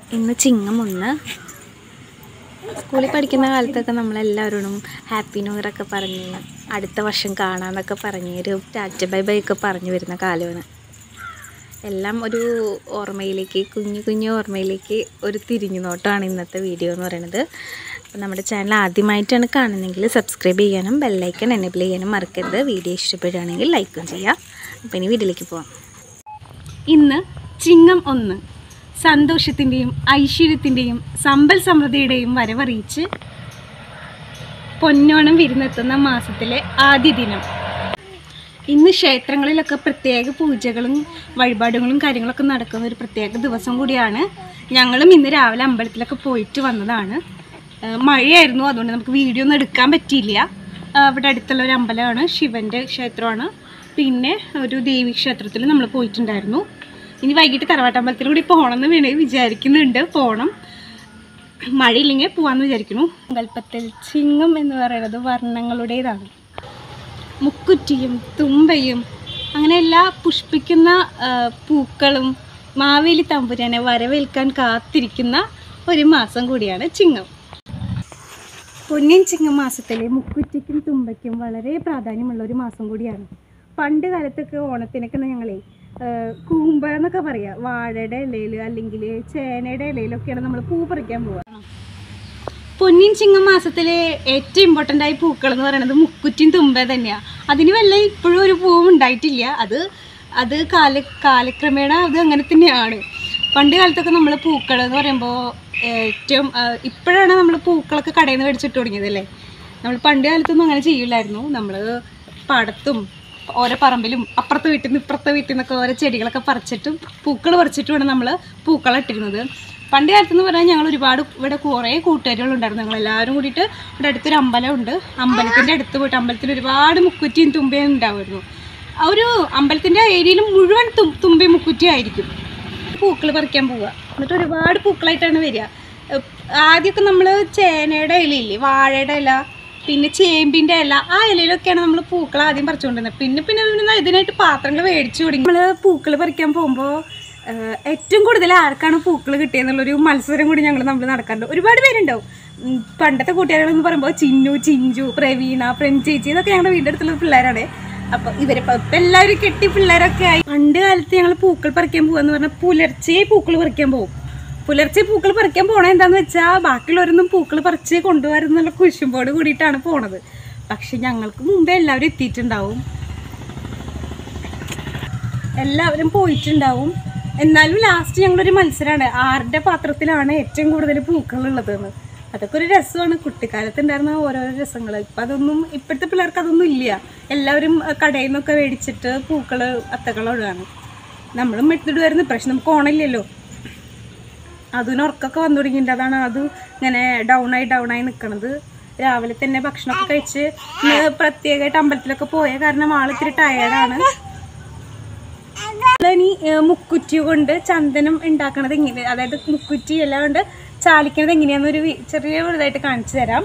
ഇന്ന് ചിങ്ങം ഒന്ന് സ്കൂളിൽ പഠിക്കുന്ന കാലത്തൊക്കെ നമ്മളെല്ലാവരോടും ഹാപ്പി ന്യൂ ഇയർ ഒക്കെ പറഞ്ഞ് അടുത്ത വർഷം കാണാമെന്നൊക്കെ പറഞ്ഞ് ഒരു ടാറ്റ ബൈ ബൈ ഒക്കെ പറഞ്ഞു വരുന്ന കാലമാണ് എല്ലാം ഒരു ഓർമ്മയിലേക്ക് കുഞ്ഞു കുഞ്ഞു ഓർമ്മയിലേക്ക് ഒരു തിരിഞ്ഞു നോട്ടമാണ് ഇന്നത്തെ വീഡിയോ എന്ന് പറയുന്നത് അപ്പോൾ നമ്മുടെ ചാനൽ ആദ്യമായിട്ടാണ് കാണുന്നതെങ്കിൽ സബ്സ്ക്രൈബ് ചെയ്യാനും ബെല്ലൈക്കൺ എനേബിൾ ചെയ്യാനും മറക്കരുത് വീഡിയോ ഇഷ്ടപ്പെടുകയാണെങ്കിൽ ലൈക്കും ചെയ്യാം അപ്പോൾ ഇനി വീഡിയോയിലേക്ക് പോവാം ഇന്ന് ചിങ്ങം ഒന്ന് സന്തോഷത്തിൻ്റെയും ഐശ്വര്യത്തിൻ്റെയും സമ്പൽ സമൃദ്ധിയുടെയും വരവറിയിച്ച് പൊന്നോണം വിരുന്നെത്തുന്ന മാസത്തിലെ ആദ്യ ദിനം ഇന്ന് ക്ഷേത്രങ്ങളിലൊക്കെ പ്രത്യേക പൂജകളും വഴിപാടുകളും കാര്യങ്ങളൊക്കെ നടക്കുന്ന ഒരു പ്രത്യേക ദിവസം കൂടിയാണ് ഞങ്ങളും ഇന്ന് രാവിലെ അമ്പലത്തിലൊക്കെ പോയിട്ട് വന്നതാണ് ഏഹ് മഴയായിരുന്നു അതുകൊണ്ട് നമുക്ക് വീഡിയോ ഒന്നും എടുക്കാൻ പറ്റിയില്ല ആഹ് അവിടെ അടുത്തുള്ള ഒരു അമ്പലമാണ് ശിവൻ്റെ ക്ഷേത്രമാണ് പിന്നെ ഒരു ദേവി ക്ഷേത്രത്തിൽ നമ്മൾ പോയിട്ടുണ്ടായിരുന്നു ഇനി വൈകിട്ട് തറവാട്ടമ്പലത്തിൽ കൂടി പോകണമെന്ന് വേണേ വിചാരിക്കുന്നുണ്ട് പോകണം മഴയില്ലെങ്കിൽ പോകാമെന്ന് വിചാരിക്കുന്നു സങ്കല്പത്തിൽ ചിങ്ങം എന്ന് പറയുന്നത് വർണ്ണങ്ങളുടേതാണ് മുക്കുറ്റിയും തുമ്പയും അങ്ങനെ എല്ലാ പുഷ്പിക്കുന്ന ആ, പൂക്കളും മാവേലി തമ്പുരാനെ വരവേൽക്കാൻ കാത്തിരിക്കുന്ന ഒരു മാസം കൂടിയാണ് ചിങ്ങം പൊന്നിൻ ചിങ്ങം മാസത്തിലെ മുക്കുറ്റിക്കും തുമ്പയ്ക്കും വളരെ പ്രാധാന്യമുള്ള ഒരു മാസം കൂടിയാണ് പണ്ട് കാലത്തൊക്കെ ഓണത്തിനൊക്കെ ഞങ്ങളെ കൂമ്പ എന്നൊക്കെ പറയാം വാഴയുടെ ഇലയിൽ അല്ലെങ്കിൽ ചേനയുടെ ഇലയിലൊക്കെയാണ് നമ്മൾ പൂ പറിക്കാൻ പോവുക പൊന്നിൻ ചിങ്ങം മാസത്തിലെ ഏറ്റവും ഇമ്പോർട്ടൻ്റ് ആയ പൂക്കൾ എന്ന് പറയുന്നത് മുക്കുറ്റിയും തുമ്പ തന്നെയാണ് അതിന് വല്ല ഇപ്പോഴും ഒരു പൂവും ഉണ്ടായിട്ടില്ല അത് അത് കാല കാലക്രമേണ അത് അങ്ങനെ തന്നെയാണ് പണ്ട് കാലത്തൊക്കെ നമ്മൾ പൂക്കൾ എന്ന് പറയുമ്പോൾ ഏറ്റവും ആ, ഇപ്പോഴാണ് നമ്മൾ പൂക്കളൊക്കെ കടയിൽ നിന്ന് മേടിച്ചിട്ട് തുടങ്ങിയത് അല്ലേ നമ്മൾ പണ്ട് കാലത്തൊന്നും അങ്ങനെ ചെയ്യില്ലായിരുന്നു നമ്മൾ പാടത്തും ഓരോ പറമ്പിലും അപ്പുറത്തെ വീട്ടിൽ നിന്ന് ഇപ്പുറത്തെ വീട്ടിൽ നിന്നൊക്കെ ഓരോ ചെടികളൊക്കെ പറിച്ചിട്ടും പൂക്കൾ പറിച്ചിട്ടുമാണ് നമ്മൾ പൂക്കളം ഇട്ടിരുന്നത് പണ്ട് കാലത്ത് എന്ന് പറഞ്ഞാൽ ഞങ്ങൾ ഒരുപാട് ഇവിടെ കുറേ കൂട്ടുകാരികളുണ്ടായിരുന്നു ഞങ്ങൾ എല്ലാവരും കൂടിയിട്ട് ഇവിടെ അടുത്തൊരു അമ്പലമുണ്ട് അമ്പലത്തിൻ്റെ അടുത്ത് പോയിട്ട് അമ്പലത്തിൽ ഒരുപാട് മുക്കുറ്റിയും തുമ്പയും ഉണ്ടാവുമായിരുന്നു ആ ഒരു അമ്പലത്തിൻ്റെ ഏരിയയിൽ മുഴുവൻ തും തുമ്പയും മുക്കുറ്റിയും ആയിരിക്കും പൂക്കൾ പറിക്കാൻ പോവുക എന്നിട്ട് ഒരുപാട് പൂക്കളായിട്ടാണ് വരിക ഏഹ് ആദ്യമൊക്കെ നമ്മൾ ചേനയുടെ ഇലയില്ലേ വാഴയുടെ ഇല പിന്നെ ചേമ്പിൻ്റെ ഇല ആ ഇലയിലൊക്കെയാണ് നമ്മൾ പൂക്കൾ ആദ്യം പറിച്ചുകൊണ്ടിരുന്നത് പിന്നെ പിന്നെ പിന്നെ ഇതിനായിട്ട് പാത്രങ്ങൾ മേടിച്ചു തുടങ്ങി നമ്മൾ പൂക്കൾ പറിക്കാൻ പോകുമ്പോൾ ഏറ്റവും കൂടുതൽ ആർക്കാണ് പൂക്കൾ കിട്ടിയെന്നുള്ളൊരു മത്സരം കൂടി ഞങ്ങൾ നമ്മൾ നടക്കാറുണ്ട് ഒരുപാട് പേരുണ്ടാവും ഉം, പണ്ടത്തെ കൂട്ടുകാരികളെന്ന് പറയുമ്പോൾ ചിന്നു ചിഞ്ചു പ്രവീണ പ്രഞ്ചേച്ചി ഇതൊക്കെ ഞങ്ങളുടെ വീടിൻ്റെ അടുത്തുള്ള പിള്ളേരാണ് അപ്പോൾ ഇവരിപ്പോൾ ഇപ്പം എല്ലാവരും കെട്ടി പിള്ളേരൊക്കെ ആയി പണ്ട് കാലത്ത് ഞങ്ങൾ പൂക്കൾ പറിക്കാൻ പോകാന്ന് പറഞ്ഞാൽ പുലർച്ചെ പൂക്കൾ പറിക്കാൻ പോകും പുലർച്ചെ പൂക്കൾ പറിക്കാൻ പോണത് എന്താന്ന് വെച്ചാൽ ബാക്കിയുള്ളവരൊന്നും പൂക്കൾ പറിച്ച് കൊണ്ടുവരുന്നുള്ള കുശുമ്പോട് കൂടിയിട്ടാണ് പോണത് പക്ഷെ ഞങ്ങൾക്ക് മുമ്പേ എല്ലാവരും എത്തിയിട്ടുണ്ടാവും എല്ലാവരും പോയിട്ടുണ്ടാവും എന്നാലും ലാസ്റ്റ് ഞങ്ങളൊരു മത്സരമാണ് ആരുടെ പാത്രത്തിലാണ് ഏറ്റവും കൂടുതൽ പൂക്കൾ ഉള്ളതെന്ന് അതൊക്കെ ഒരു രസമാണ് കുട്ടിക്കാലത്ത് ഉണ്ടായിരുന്ന ഓരോരോ രസങ്ങൾ ഇപ്പം അതൊന്നും ഇപ്പോഴത്തെ പിള്ളേർക്ക് അതൊന്നും ഇല്ല എല്ലാവരും അഹ്, കടയിൽ നിന്നൊക്കെ മേടിച്ചിട്ട് പൂക്കൾ അത്തകളോടാണ് നമ്മളും എടുത്തിടുമായിരുന്നു പക്ഷെ നമുക്ക് ഓണമില്ലല്ലോ അതിന് ഉറക്കൊക്കെ വന്നു തുടങ്ങിയിട്ടുണ്ട് അതാണ് അത് ഇങ്ങനെ ഡൗൺ ആയി ഡൗൺ ആയി നിൽക്കണത് രാവിലെ തന്നെ ഭക്ഷണമൊക്കെ കഴിച്ച് ഇന്ന് പ്രത്യേകമായിട്ട് അമ്പലത്തിലൊക്കെ പോയ കാരണം ആളിത്തിരി ടയേർഡാണ് ഇനി ഏഹ്, മുക്കുറ്റി കൊണ്ട് ചന്ദനം ഉണ്ടാക്കണത് എങ്ങനെ അതായത് മുക്കുറ്റി എല്ലാം കൊണ്ട് ചാലിക്കണത് എങ്ങനെയാണെന്നൊരു വി- ചെറിയ ഇതായിട്ട് കാണിച്ചു തരാം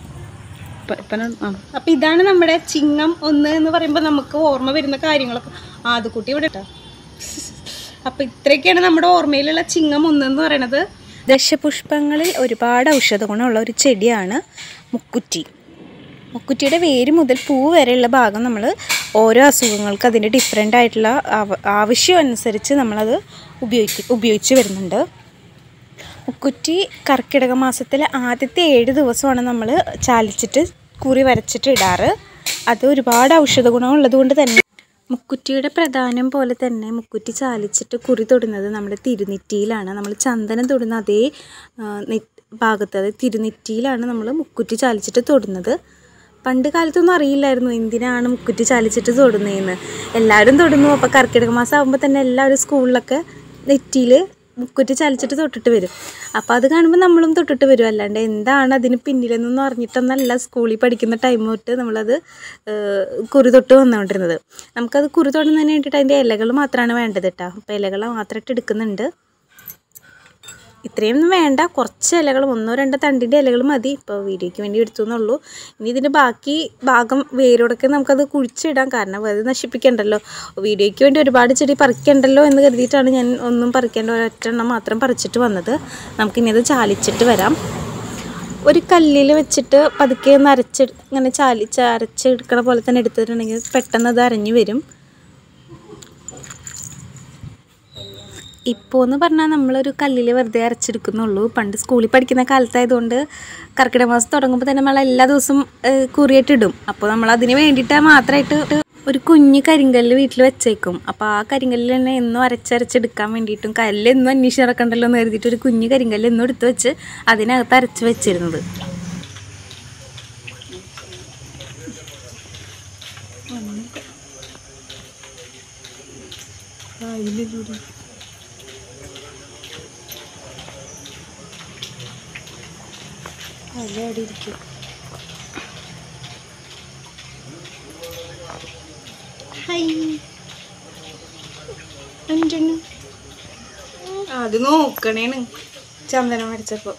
അപ്പൊ ഇതാണ് നമ്മുടെ ചിങ്ങം ഒന്ന് എന്ന് പറയുമ്പോൾ നമുക്ക് ഓർമ്മ വരുന്ന കാര്യങ്ങളൊക്കെ ആ അത് കുട്ടി ഇവിടെ ഇട്ടോ അപ്പൊ ഇത്രയൊക്കെയാണ് നമ്മുടെ ഓർമ്മയിലുള്ള ചിങ്ങം ഒന്ന് എന്ന് പറയുന്നത് ദശപുഷ്പങ്ങളിൽ ഒരുപാട് ഔഷധ ഗുണമുള്ള ഒരു ചെടിയാണ് മുക്കുറ്റി മുക്കുറ്റിയുടെ വേര് മുതൽ പൂ വരെയുള്ള ഭാഗം നമ്മൾ ഓരോ അസുഖങ്ങൾക്ക് അതിൻ്റെ ഡിഫറെൻ്റ് ആയിട്ടുള്ള ആവ- ആവശ്യം അനുസരിച്ച് നമ്മളത് ഉപയോഗിക്കും ഉപയോഗിച്ച് വരുന്നുണ്ട് മുക്കുറ്റി കർക്കിടക മാസത്തിലെ ആദ്യത്തെ ഏഴ് ദിവസമാണ് നമ്മൾ ചാലിച്ചിട്ട് കുറി വരച്ചിട്ട് ഇടാറ് അത് ഒരുപാട് ഔഷധ ഗുണമുള്ളത് കൊണ്ട് തന്നെ മുക്കുറ്റിയുടെ പ്രധാനം പോലെ തന്നെ മുക്കുറ്റി ചാലിച്ചിട്ട് കുറി തൊടുന്നത് നമ്മുടെ തിരുനെറ്റിയിലാണ് നമ്മൾ ചന്ദനം തൊടുന്ന അതേ ആ, നെ- ഭാഗത്ത് അതായത് തിരുനെറ്റിയിലാണ് നമ്മൾ മുക്കുറ്റി ചാലിച്ചിട്ട് തൊടുന്നത് പണ്ട് കാലത്തൊന്നും അറിയില്ലായിരുന്നു എന്തിനാണ് മുക്കുറ്റി ചാലിച്ചിട്ട് തൊടുന്നതെന്ന് എല്ലാവരും തൊടുന്നു അപ്പോൾ കർക്കിടക മാസം ആകുമ്പോൾ തന്നെ എല്ലാവരും സ്കൂളിലൊക്കെ നെറ്റിയിൽ മുക്കുറ്റി ചാലിച്ചിട്ട് തൊട്ടിട്ട് വരും അപ്പോൾ അത് കാണുമ്പോൾ നമ്മളും തൊട്ടിട്ട് വരും അല്ലാണ്ട് എന്താണ് അതിന് പിന്നിലെന്നൊന്നും അറിഞ്ഞിട്ടൊന്നല്ല സ്കൂളിൽ പഠിക്കുന്ന ടൈം തൊട്ട് നമ്മളത് ഏഹ്, കുറി തൊട്ട് വന്നുകൊണ്ടിരുന്നത് നമുക്കത് കുറി തൊടുന്നതിന് വേണ്ടിയിട്ട് അതിൻ്റെ ഇലകൾ മാത്രമാണ് വേണ്ടത് കേട്ടോ അപ്പോൾ ഇലകൾ മാത്രമായിട്ട് എടുക്കുന്നുണ്ട് ഇത്രയൊന്നും വേണ്ട കുറച്ച് ഇലകൾ ഒന്നോ രണ്ടോ തണ്ടിൻ്റെ ഇലകൾ മതി ഇപ്പോൾ വീഡിയോയ്ക്ക് വേണ്ടി എടുത്തു എന്നുള്ളൂ ഇനി ഇതിൻ്റെ ബാക്കി ഭാഗം വേരോടൊക്കെ നമുക്കത് കുഴിച്ചിടാം കാരണം അത് നശിപ്പിക്കണ്ടല്ലോ വീഡിയോയ്ക്ക് വേണ്ടി ഒരുപാട് ചെടി പറിക്കണ്ടല്ലോ എന്ന് കരുതിയിട്ടാണ് ഞാൻ ഒന്നും പറിക്കേണ്ട ഒരൊറ്റെണ്ണം മാത്രം പറിച്ചിട്ട് വന്നത് നമുക്കിനി അത് ചാലിച്ചിട്ട് വരാം ഒരു കല്ലിൽ വെച്ചിട്ട് പതുക്കെ ഒന്ന് അരച്ച് ഇങ്ങനെ ചാലിച്ച് അരച്ചെടുക്കണ പോലെ തന്നെ എടുത്തിട്ടുണ്ടെങ്കിൽ പെട്ടെന്ന് അത് അരഞ്ഞു വരും ഇപ്പോൾ എന്ന് പറഞ്ഞാൽ നമ്മളൊരു കല്ലിൽ വെറുതെ അരച്ചെടുക്കുന്നുള്ളൂ പണ്ട് സ്കൂളിൽ പഠിക്കുന്ന കാലത്തായതുകൊണ്ട് കർക്കിടക മാസം തുടങ്ങുമ്പോൾ തന്നെ നമ്മൾ എല്ലാ ദിവസവും ഏഹ്, കുറിയായിട്ട് ഇടും അപ്പോൾ നമ്മൾ അതിന് വേണ്ടിയിട്ട് മാത്രമായിട്ട് ഒരു കുഞ്ഞ് കരിങ്കല്ല് വീട്ടിൽ വെച്ചേക്കും അപ്പോൾ ആ കരിങ്കല്ലിൽ തന്നെ എന്നും അരച്ചരച്ചെടുക്കാൻ വേണ്ടിയിട്ടും കല്ല് എന്നും അന്വേഷിച്ച് നടക്കണ്ടല്ലോ എന്ന് കരുതിയിട്ട് ഒരു കുഞ്ഞ് കരിങ്കല്ല് എന്നും എടുത്ത് വെച്ച് അതിനകത്ത് അരച്ച് വെച്ചിരുന്നത് അത് നോക്കണേണ് ചന്ദനം മേടിച്ചപ്പോ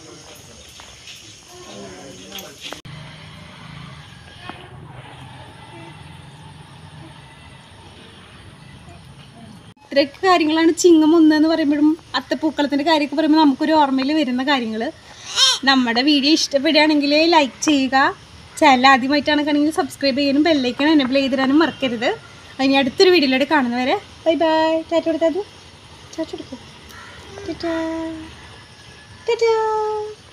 ഇത്രയൊക്കെ കാര്യങ്ങളാണ് ചിങ്ങം ഒന്ന് എന്ന് പറയുമ്പോഴും അത്തപ്പൂക്കളത്തിൻ്റെ കാര്യമൊക്കെ പറയുമ്പോൾ നമുക്കൊരു ഓർമ്മയിൽ വരുന്ന കാര്യങ്ങൾ നമ്മുടെ വീഡിയോ ഇഷ്ടപ്പെടുകയാണെങ്കിൽ ലൈക്ക് ചെയ്യുക ചാനൽ ആദ്യമായിട്ടാണ് കണെങ്കിൽ സബ്സ്ക്രൈബ് ചെയ്യാനും ബെല്ലൈക്കൺ എനബിൾ ചെയ്തിടാനും മറക്കരുത് ഇനി അടുത്തൊരു വീഡിയോയിലൂടെ കാണുന്നവരെ ബൈ ബൈ ടാറ്റ കൊടുത്താൽ ടാറ്റ കൊടുക്കും ടാറ്റാ ടാറ്റാ